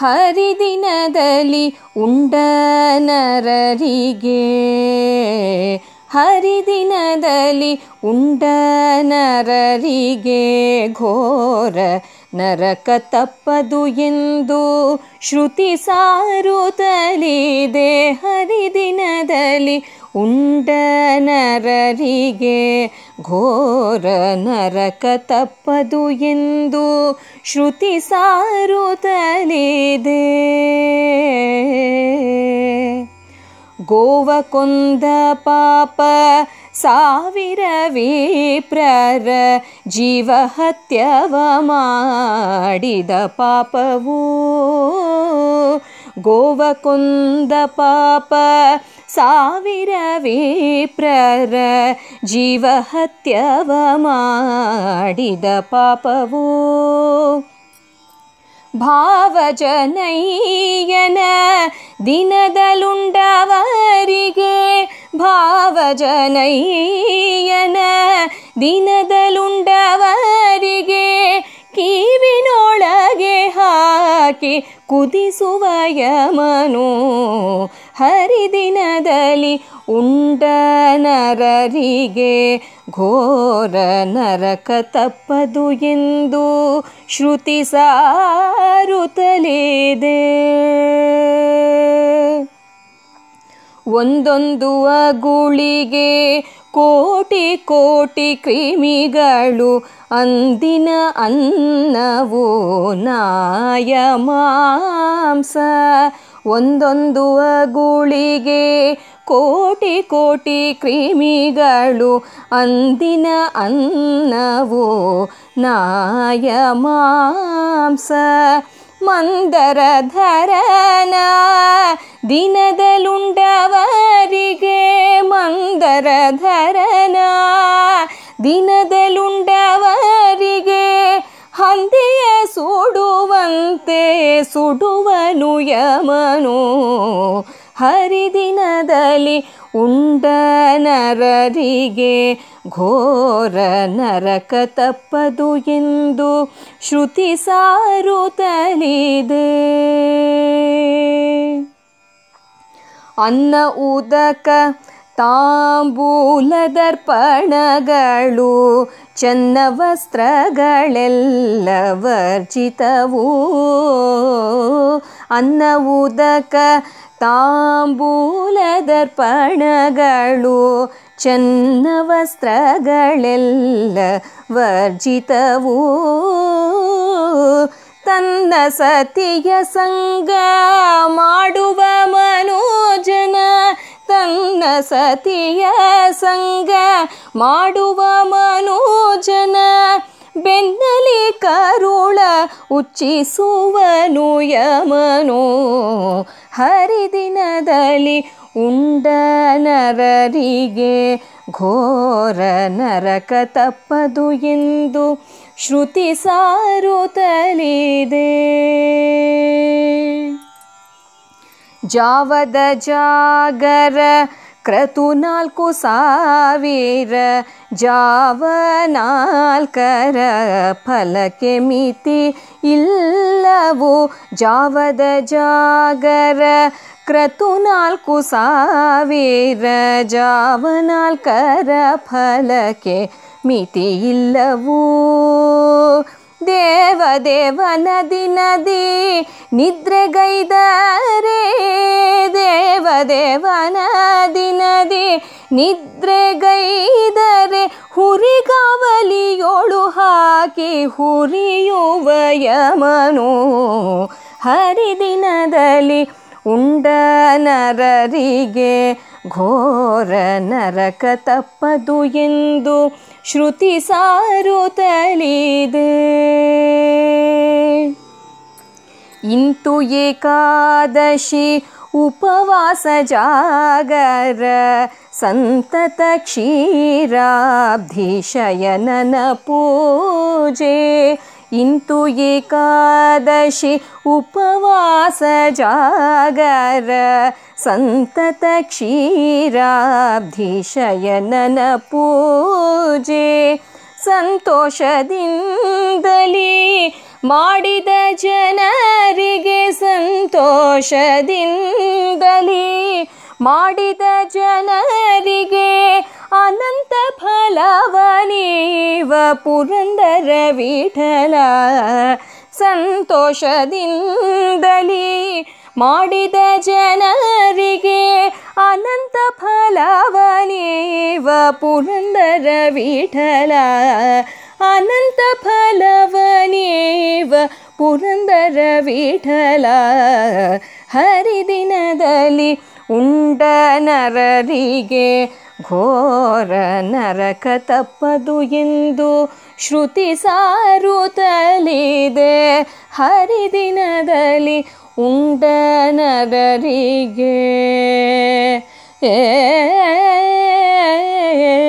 ಹರಿದಿನದಲ್ಲಿ ಉಂಡ ನರರಿಗೆ ಹರಿದಿನದಲ್ಲಿ ಉಂಡ ನರರಿಗೆ ಘೋರ ನರಕ ತಪ್ಪದು ಎಂದು ಶ್ರುತಿ ಸಾರುತ್ತಲಿದೆ ಹರಿದಿನದಲ್ಲಿ ಉಂಡ ನರರಿಗೆ ಘೋರ ನರಕ ತಪ್ಪದು ಎಂದು ಶ್ರುತಿ ಸಾರುತ್ತಲಿದೆ ಗೋವ ಕೊಂದ ಪಾಪ ಸಾವಿರ ವಿಪ್ರರ ಜೀವ ಹತ್ಯವ ಮಾಡಿದ ಪಾಪವು ಗೋವ ಕೊಂದ ಪಾಪ ಸಾವಿರ ವಿಪ್ರರ ಜೀವ ಹತ್ಯವ ಮಾಡಿದ ಪಾಪವು ಭಾವಜನಯ್ಯನ ದಿನದಲುಂಡವರಿಗೆ ಭಾವಜನಯ್ಯನ ದಿನದಲುಂಡವರಿಗೆ ಕಿವಿನೊಳಗೆ ಹಾಕಿ ಕುದಿಸುವ ಯಮನು ಹರಿದಿನದಲ್ಲಿ ಉಂಡ ನರರಿಗೆ ಘೋರ ನರಕ ತಪ್ಪದು ಎಂದು ಶ್ರುತಿ ಸಾರುತ್ತಲಿದೆ ಒಂದೊಂದು ಅಗುಳಿಗೆ ಕೋಟಿ ಕೋಟಿ ಕ್ರಿಮಿಗಳು ಅಂದಿನ ಅನ್ನವು ನಾಯ ಮಾಂಸ ಒಂದೊಂದು ಅಗುಳಿಗೆ ಕೋಟಿ ಕೋಟಿ ಕ್ರಿಮಿಗಳು ಅಂದಿನ ಅನ್ನವು ನಾಯ ಮಾಂಸ ಮಂದರ ಧರನ ದಿನದಲುಂಡವರಿಗೆ ಮಂದರ ಧರನ ದಿನದಲುಂಡವರಿಗೆ ಹಂದಿಯ ಸುಡುವಂತೆ ಸುಡುವನು ಯಮನು ಹರಿದಿನದಲ್ಲಿ ಉಂಡ ನರರಿಗೆ ಘೋರ ನರಕ ತಪ್ಪದು ಎಂದು ಶ್ರುತಿ ಸಾರುತ್ತಲಿದೆ ಅನ್ನ ಉದಕ ತಾಂಬೂಲದರ್ಪಣಗಳು ಚನ್ನ ವಸ್ತ್ರಗಳೆಲ್ಲ ವರ್ಜಿತವು ಅನ್ನ ಉದಕ ತಾಂಬೂಲದರ್ಪಣಗಳು ಚನ್ನ ವಸ್ತ್ರಗಳೆಲ್ಲ ವರ್ಜಿತವು ತನ್ನ ಸತಿಯ ಸಂಗ ಮಾಡುವ ಮನೋಜನ ತನ್ನ ಸತಿಯ ಸಂಗ ಮಾಡುವ ಮನೋಜನ ಬೆನ್ನಲಿ ಕರುಳ ಉಚ್ಚಿಸುವನು ಯಮನು ಹರಿದಿನದಲ್ಲಿ ಉಂಡ ನರರಿಗೆ ಘೋರ ನರಕ ತಪ್ಪದು ಎಂದು ಶ್ರುತಿ ಸಾರುತ್ತಲಿದೆ ಜಾವದ ಜಾಗರ ಕ್ರತು ನಾಲ್ಕು ಸಾವಿರ ಜಾವ ನಾಲ್ಕರ ಫಲಕ್ಕೆ ಮಿತಿ ಇಲ್ಲವು ಜಾವದ ಜಾಗರ ಕ್ರತು ನಾಲ್ಕು ಸಾವಿರ ಜಾವ ನಾಲ್ಕರ ಫಲಕ್ಕೆ ಮಿತಿ ಇಲ್ಲವೂ ದೇವ ದೇವ ನದಿ ನದಿ ನಿದ್ರೆಗೈದರೆ ದೇವ ದೇವ ನದಿ ನದಿ ನಿದ್ರೆಗೈದರೆ ಹುರಿಗಾವಲಿಯೋಳು ಹಾಕಿ ಹುರಿಯುವ ಯಮನು ಹರಿದಿನದಲ್ಲಿ ಉಂಡ ನರರಿಗೆ ಘೋರ ನರಕ ತಪ್ಪದು ಎಂದು ಶ್ರುತಿ ಸಾರುತ್ತಲಿದೆ ಇಂತು ಏಕಾದಶಿ ಉಪವಾಸ ಜಾಗರ ಸಂತತ ಕ್ಷೀರಾಬ್ಧಿ ಶಯನನ ಪೂಜೆ ಇಂತು ಏಕಾದಶಿ ಉಪವಾಸ ಜಾಗರ ಸಂತತ ಕ್ಷೀರಾಬ್ಧಿ ಶಯನನ ಪೂಜೆ ಸಂತೋಷದಿಂದಲೇ ಮಾಡಿದ ಜನರಿಗೆ ಸಂತೋಷದಿಂದಲೇ ಸಂತೋಷದಿಂದಲೇ ಮಾಡಿದ ಜನರಿಗೆ ಅನಂತ ಫಲವ ನೀವ ಪುರಂದರ ವಿಠಲ ಸಂತೋಷದಿಂದಲೇ ಮಾಡಿದ ಜನರಿಗೆ ಅನಂತ ಫಲವ ನೀವ ಪುರಂದರ ವಿಠಲ ಅನಂತ ಫಲವ ನೀವ ಪುರಂದರ ವಿಠಲ ಹರಿದಿನದಲ್ಲಿ ಉಂಡ ನರರಿಗೆ ಘೋರ ನರಕ ತಪ್ಪದು ಎಂದು ಶ್ರುತಿ ಸಾರುತ್ತಲಿದೆ ಹರಿದಿನದಲ್ಲಿ ಉಂಡ ನರರಿಗೆ ಏ